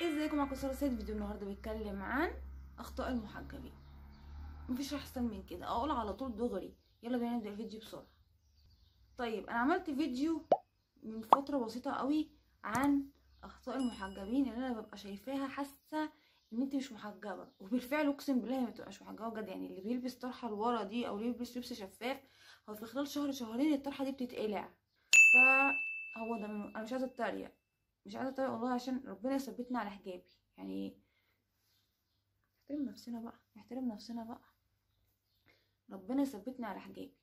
ازيكم معاكم ساره سيد فيديو النهارده بيتكلم عن اخطاء المحجبين مفيش احسن من كده اقول على طول دغري يلا بينا نبدا الفيديو بسرعه طيب انا عملت فيديو من فتره بسيطه قوي عن اخطاء المحجبين اللي انا ببقى شايفاها حاسه ان انت مش محجبه وبالفعل اقسم بالله ما بتبقاش محجبه بجد يعني اللي بيلبس طرحه لورا دي او اللي بيلبس لبس شفاف هو في خلال شهر شهرين الطرحه دي بتتقلع فهو ده من... انا مش عايزه اتريق مش عايزه اتريق والله عشان ربنا يثبتنا على حجابي يعني نحترم نفسنا بقى نحترم نفسنا بقى ربنا يثبتنا على حجابي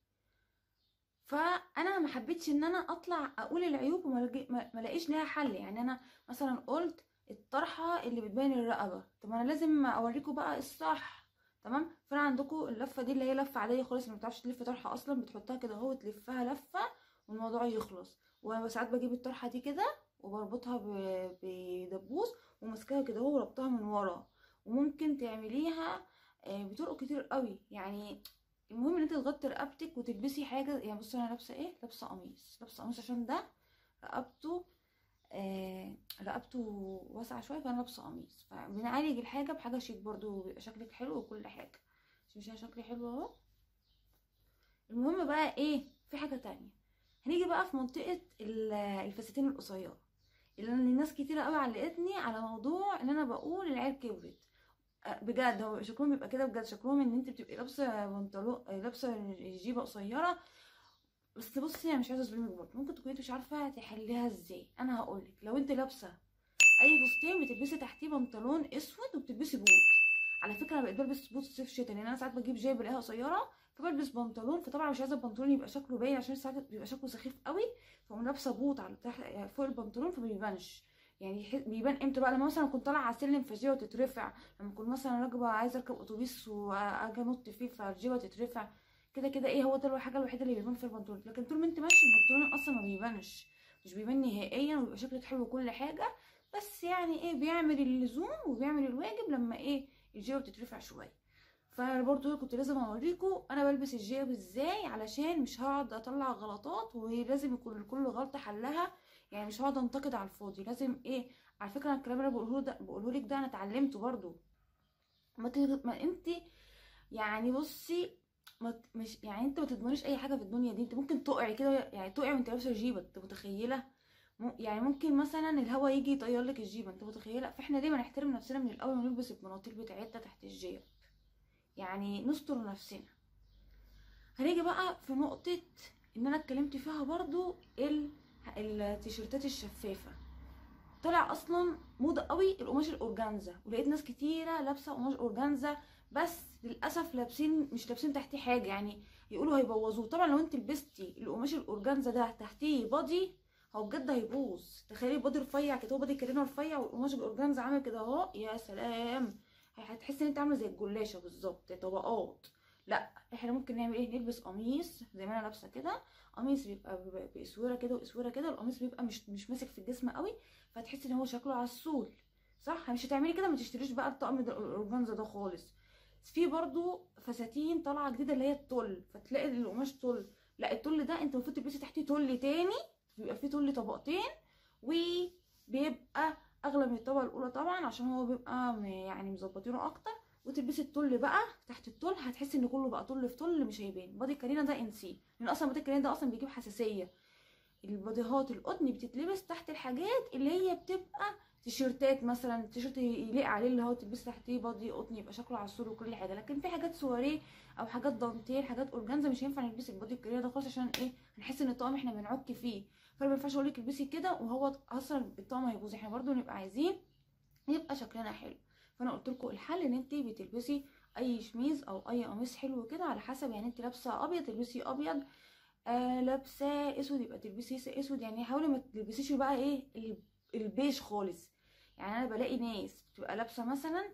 فانا ما حبيتش ان انا اطلع اقول العيوب وما الاقيش لها حل يعني انا مثلا قلت الطرحه اللي بتبين الرقبه طب انا لازم اوريكم بقى الصح تمام فانا عندكم اللفه دي اللي هي لفه عاديه خالص ما بتعرفش تلف طرحه اصلا بتحطها كده اهو تلفها لفه والموضوع يخلص وانا ساعات بجيب الطرحه دي كده وبربطها بدبوس وماسكاها كده اهو وربطها من ورا وممكن تعمليها بطرق كتير قوي يعني المهم ان انت تغطي رقبتك وتلبسي حاجه يعني بصي انا لابسه ايه لابسه قميص لابسه قميص عشان ده رقبته آه رقبته واسعه شويه فانا لابسه قميص فبنعالج الحاجه بحاجه شيك برضو بيبقى شكلك حلو وكل حاجه مش شكلي حلو اهو المهم بقى ايه في حاجه تانية هنيجي بقى في منطقه الفساتين القصيره اللي الناس كتيره قوي علقتني على موضوع ان انا بقول العيال كبرت بجد هو شكلهم بيبقى كده بجد شكلهم ان انت بتبقي لابسه بنطلون لابسه جيبه قصيره بس بصي انا مش عايزه اظلمك برضه ممكن تكوني مش عارفه تحليها ازاي انا هقولك لو انت لابسه اي فستان بتلبسي تحتيه بنطلون اسود وبتلبسي بوت على فكره انا بقيت بلبس بوت صيف شتا لان انا ساعات بجيب جيب بلاقيها قصيره فبلبس بنطلون فطبعا مش عايزه البنطلون يبقى شكله باين عشان ساعات بيبقى شكله سخيف قوي فاقوم لابسه بوت على تحت فوق البنطلون فما بيبانش يعني بيبان امتى بقى لما مثلا كنت طالعه على سلم فالجيبه تترفع لما كنت مثلا راكبه عايزه اركب اتوبيس واجي انط فيه فالجيبه تترفع كده كده ايه هو ده الحاجه الوحيده اللي بيبان في البنطلون لكن طول ما انت ماشي البنطلون اصلا ما بيبانش مش بيبان نهائيا ويبقى شكلك حلو وكل حاجه بس يعني ايه بيعمل اللزوم وبيعمل الواجب لما ايه الجيبه بتترفع شويه فبرضه كنت لازم اوريكم انا بلبس الجيب ازاي علشان مش هقعد اطلع غلطات ولازم يكون كل غلطه حلها يعني مش هقعد انتقد على الفاضي لازم ايه على فكره الكلام اللي انا بقوله ده بقوله لك ده انا اتعلمته برضو ما, تغ... ما انت يعني بصي ما مش يعني انت ما تضمنيش اي حاجه في الدنيا دي انت ممكن تقعي كده يعني تقعي وانت لابسه جيبه انت متخيله م... يعني ممكن مثلا الهوا يجي يطير لك الجيبه انت متخيله فاحنا ليه ما نحترم نفسنا من الاول ونلبس البناطيل بتاعتنا تحت الجيب يعني نستر نفسنا هنيجي بقى في نقطه ان انا اتكلمت فيها برضو ال... التيشيرتات الشفافه طلع اصلا موضه قوي القماش الاورجانزا ولقيت ناس كتيره لابسه قماش اورجانزا بس للاسف لابسين مش لابسين تحتيه حاجه يعني يقولوا هيبوظوه طبعا لو انت لبستي القماش الاورجانزا ده تحتيه بادي هو بجد هيبوظ تخيلي البادي رفيع كده هو بادي كرينه رفيع والقماش الاورجانزا عامل كده اهو يا سلام هتحسي ان انت عامله زي الجلاشه بالظبط طبقات لا احنا ممكن نعمل ايه نلبس قميص زي ما انا لابسه كده قميص بيبقى باسوره كده واسوره كده القميص بيبقى مش مش ماسك في الجسم قوي فتحسي ان هو شكله عسول صح مش هتعملي كده ما تشتريش بقى الطقم الاورجانزا ده خالص في برضو فساتين طالعه جديده اللي هي التل فتلاقي القماش تل لا التل ده انت المفروض تلبسي تحتيه تل تاني بيبقى فيه تل طبقتين وبيبقى اغلى من الطبقه الاولى طبعا عشان هو بيبقى يعني مظبطينه اكتر وتلبسي التل بقى تحت التل هتحسي ان كله بقى تل في تل مش هيبان بادي كارينا ده انسيه لان اصلا بادي كارينا ده اصلا بيجيب حساسيه الباديهات القطن بتتلبس تحت الحاجات اللي هي بتبقى تيشيرتات مثلا تيشيرت يليق عليه اللي هو تلبسي تحتيه بادي قطن يبقى شكله عسول وكل حاجه لكن في حاجات سواريه او حاجات دانتيل حاجات اورجانزا مش هينفع نلبس البادي الكارينا ده خالص عشان ايه هنحس ان الطقم احنا بنعك فيه فما ينفعش اقول لك البسي كده وهو اصلا الطقم هيبوظ احنا برضو نبقى عايزين يبقى شكلنا حلو فانا قلت لكم الحل ان انت بتلبسي اي شميز او اي قميص حلو كده على حسب يعني انت لابسه ابيض تلبسي ابيض آه لابسه اسود يبقى تلبسي اسود يعني حاولي ما تلبسيش بقى ايه البيج خالص يعني انا بلاقي ناس بتبقى لابسه مثلا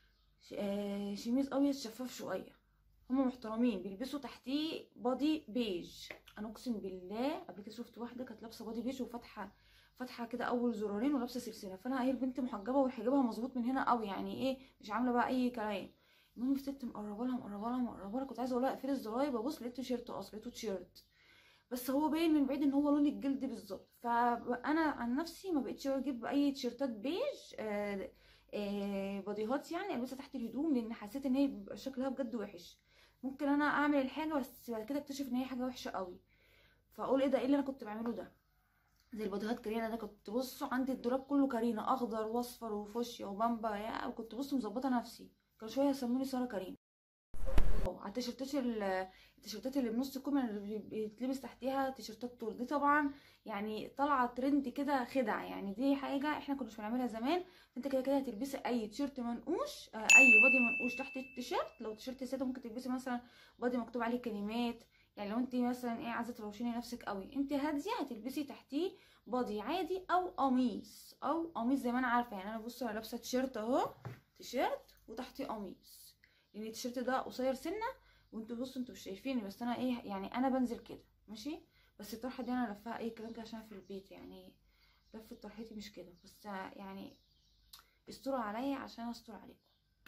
آه شميز ابيض شفاف شويه هما محترمين بيلبسوا تحتيه بادي بيج انا اقسم بالله قبل كده شفت واحده كانت لابسه بادي بيج وفاتحه فاتحه كده اول زرارين ولابسه سلسله فانا هي البنت محجبه وحجابها مظبوط من هنا قوي يعني ايه مش عامله بقى اي كلام المهم الست مقربه لها مقربه لها مقربه لها كنت عايزه اقول لها اقفلي الزراير ببص لقيت تيشيرت اصلا لقيته تيشيرت بس هو باين من بعيد ان هو لون الجلد بالظبط فانا عن نفسي ما بقتش بجيب اي تيشيرتات بيج آه آه باديهات يعني البسها تحت الهدوم لان حسيت ان هي بيبقى شكلها بجد وحش ممكن انا اعمل الحاجه بس بعد كده اكتشف ان هي حاجه وحشه قوي فاقول ايه ده ايه اللي انا كنت بعمله ده زي الباديهات كارينا ده كنت بصوا عندي الدولاب كله كارينا اخضر واصفر وفوشيا وبامبا يا وكنت بص مظبطه نفسي كانوا شويه يسموني ساره كريم على التيشيرتات ال- التيشيرتات اللي بنص كم اللي بيتلبس تحتيها تيشيرتات طول دي طبعا يعني طالعه ترند كده خدع يعني دي حاجه احنا كناش بنعملها زمان انت كده كده هتلبسي اي تيشيرت منقوش آه، اي بادي منقوش تحت التيشيرت لو تيشيرت ساده ممكن تلبسي مثلا بادي مكتوب عليه كلمات يعني لو انت مثلا ايه عايزه تروشيني نفسك قوي انت هاديه هتلبسي تحتيه بادي عادي او قميص او قميص زي ما انا عارفه يعني انا بصوا انا لابسه تيشيرت اهو تيشيرت وتحتيه قميص لان التيشيرت ده قصير سنه وانتوا بصوا انتوا مش شايفيني بس انا ايه يعني انا بنزل كده ماشي بس الطرحه دي انا لفها ايه كلام كده عشان في البيت يعني لفه طرحتي مش كده بس يعني استروا عليا عشان استر عليكم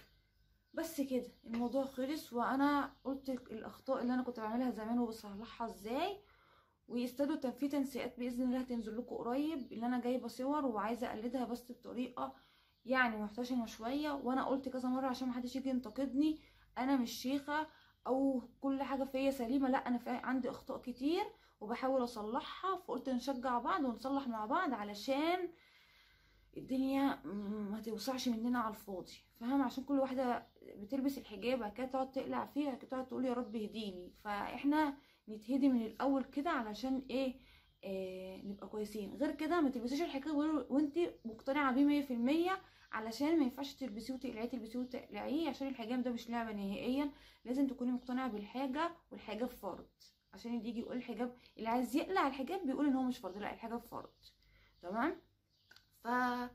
بس كده الموضوع خلص وانا قلت الاخطاء اللي انا كنت بعملها زمان وبصلحها ازاي ويستدوا في تنسيقات باذن الله هتنزل لكم قريب اللي انا جايبه صور وعايزه اقلدها بس بطريقه يعني محتشمه شويه وانا قلت كذا مره عشان محدش يجي ينتقدني انا مش شيخه او كل حاجه فيا سليمه لا انا في عندي اخطاء كتير وبحاول اصلحها فقلت نشجع بعض ونصلح مع بعض علشان الدنيا ما توسعش مننا على الفاضي فاهم عشان كل واحده بتلبس الحجاب بعد كده تقعد تقلع فيه بعد كده تقعد تقول يا رب اهديني فاحنا نتهدي من الاول كده علشان ايه آه نبقى كويسين غير كده ما تلبسيش الحجاب وانت مقتنعه بيه مية في المية علشان ما ينفعش تلبسيه وتقلعيه تلبسيه وتقلعيه عشان الحجاب ده مش لعبه نهائيا لازم تكوني مقتنعه بالحاجه والحجاب فرض عشان اللي يجي يقول الحجاب اللي عايز يقلع الحجاب بيقول ان هو مش فرض لا الحجاب فرض تمام ف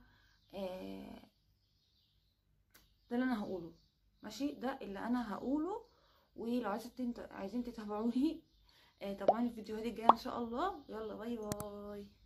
آه ده اللي انا هقوله ماشي ده اللي انا هقوله ولو عايزين عايزين تتابعوني آه طبعا الفيديوهات الجايه ان شاء الله يلا باي باي